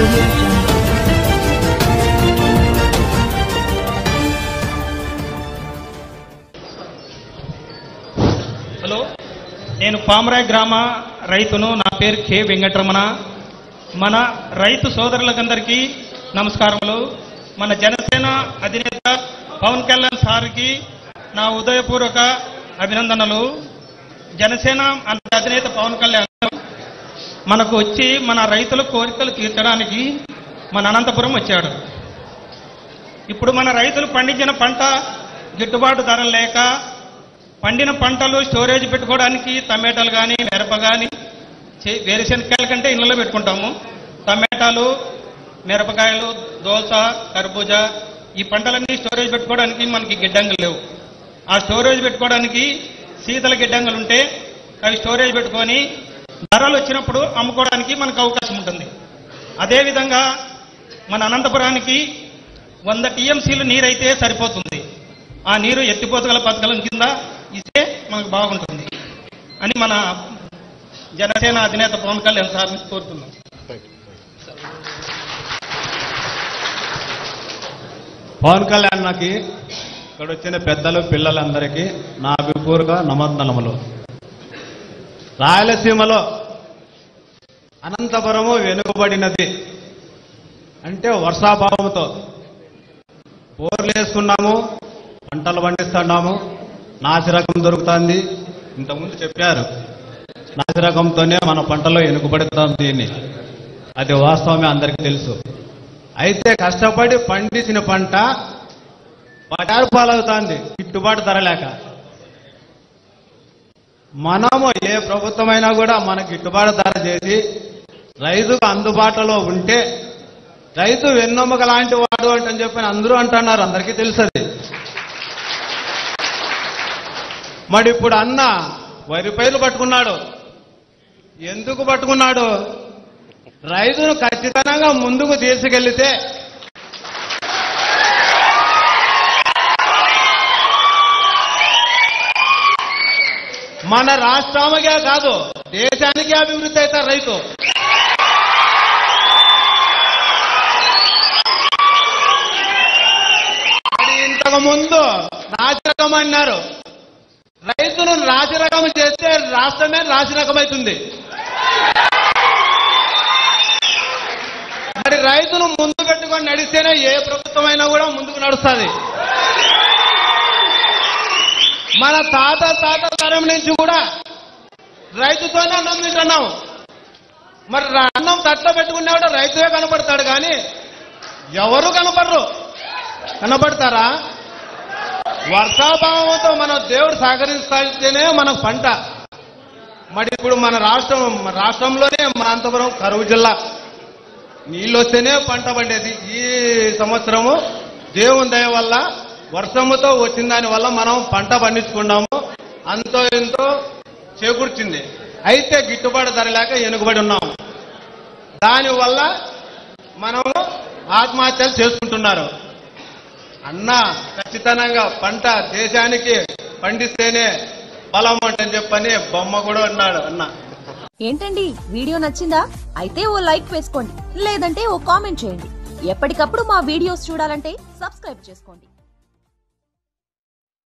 audio jungle. Hello నేను పామరాయ్ గ్రామ రైతును నా పేరు కె వెంకటరమణ మన రైతు సోదరులకందరికీ నమస్కారములు మన జనసేన అధినేత పవన్ కళ్యాణ్ సార్కి నా ఉదయపూర్వక అభినందనలు జనసేన అంత అధినేత పవన్ కళ్యాణ్ మనకు వచ్చి మన రైతుల కోరికలు తీర్చడానికి మన అనంతపురం వచ్చాడు ఇప్పుడు మన రైతులు పండించిన పంట గిట్టుబాటు ధర లేక పండిన పంటలు స్టోరేజ్ పెట్టుకోవడానికి టమాటాలు కానీ మిరప కానీ వేరుశనక్కాయల కంటే ఇళ్ళలో పెట్టుకుంటాము టమాటాలు మిరపకాయలు దోస కర్బూజా ఈ పంటలన్నీ స్టోరేజ్ పెట్టుకోవడానికి మనకి గిడ్డంగులు లేవు ఆ స్టోరేజ్ పెట్టుకోవడానికి శీతల గిడ్డంగులు ఉంటే అవి స్టోరేజ్ పెట్టుకొని ధరలు వచ్చినప్పుడు అమ్ముకోవడానికి మనకు అవకాశం ఉంటుంది అదేవిధంగా మన అనంతపురానికి వంద టీఎంసీలు నీరైతే సరిపోతుంది ఆ నీరు ఎత్తిపోతగల పథకం కింద ఇస్తే మనకు బాగుంటుంది అని మన జనసేన అధినేత పవన్ కళ్యాణ్ సార్ని కోరుతున్నాం పవన్ కళ్యాణ్ నాకి ఇక్కడ వచ్చిన పెద్దలు పిల్లలందరికీ నా అభిపూర్వక నమస్కారములు రాయలసీమలో అనంతపురము వెనుకబడినది అంటే వర్షాభావంతో బోర్లు వేసుకున్నాము పంటలు పండిస్తున్నాము నాసిరకం దొరుకుతుంది ఇంతకుముందు చెప్పారు నాసిరకంతోనే మన పంటలో వెనుకబడుతాం దీన్ని అది వాస్తవమే అందరికీ తెలుసు అయితే కష్టపడి పండించిన పంట బజారు పాలవుతుంది గిట్టుబాటు ధర లేక మనము ఏ ప్రభుత్వమైనా కూడా మన గిట్టుబాటు ధర చేసి రైతుకు అందుబాటులో ఉంటే రైతు వెన్నెముక లాంటి వాడు అంటని చెప్పి అందరూ అంటున్నారు అందరికీ తెలుసది మరి ఇప్పుడు అన్న వరి పైరు పట్టుకున్నాడు ఎందుకు పట్టుకున్నాడు రైతును ఖచ్చితంగా ముందుకు తీసుకెళ్లితే మన రాష్ట్రానికే కాదు దేశానికి అభివృద్ధి అవుతారు రైతు మరి ఇంతకు ముందు నాసిరకం అన్నారు రైతును నాసిరకం చేస్తే రాష్ట్రమే నాసిరకం అవుతుంది మరి రైతును ముందు పెట్టుకొని నడిస్తేనే ఏ ప్రభుత్వమైనా కూడా ముందుకు నడుస్తుంది మన తాత తాత తరం నుంచి కూడా రైతుతోనే అన్నం తింటున్నాం మరి రా- అన్నం తట్లో పెట్టుకున్నా కూడా రైతువే కనపడతాడు కానీ ఎవరు కనపడరు కనపడతారా వర్షాభావంతో మన దేవుడు సహకరిస్తేనే మన పంట మరి ఇప్పుడు మన రాష్ట్రం మన రాష్ట్రంలోనే మన అనంతపురం కరువు జిల్లా నీళ్ళు వస్తేనే పంట పండేది ఈ సంవత్సరము దేవుని దయ వల్ల వర్షముతో వచ్చిన దాని వల్ల మనం పంట పండించుకున్నాము అంతో ఎంతో చేకూర్చింది అయితే గిట్టుబాటు ధర లేక వెనుకబడి ఉన్నాము దానివల్ల మనము ఆత్మహత్యలు చేసుకుంటున్నారు అన్న ఖచ్చితంగా పంట దేశానికి పండిస్తేనే బలం అంటని చెప్పని బొమ్మ కూడా అన్నాడు అన్న ఏంటండి వీడియో నచ్చిందా అయితే ఓ లైక్ వేసుకోండి లేదంటే ఓ కామెంట్ చేయండి ఎప్పటికప్పుడు మా వీడియోస్ చూడాలంటే సబ్స్క్రైబ్ చేసుకోండి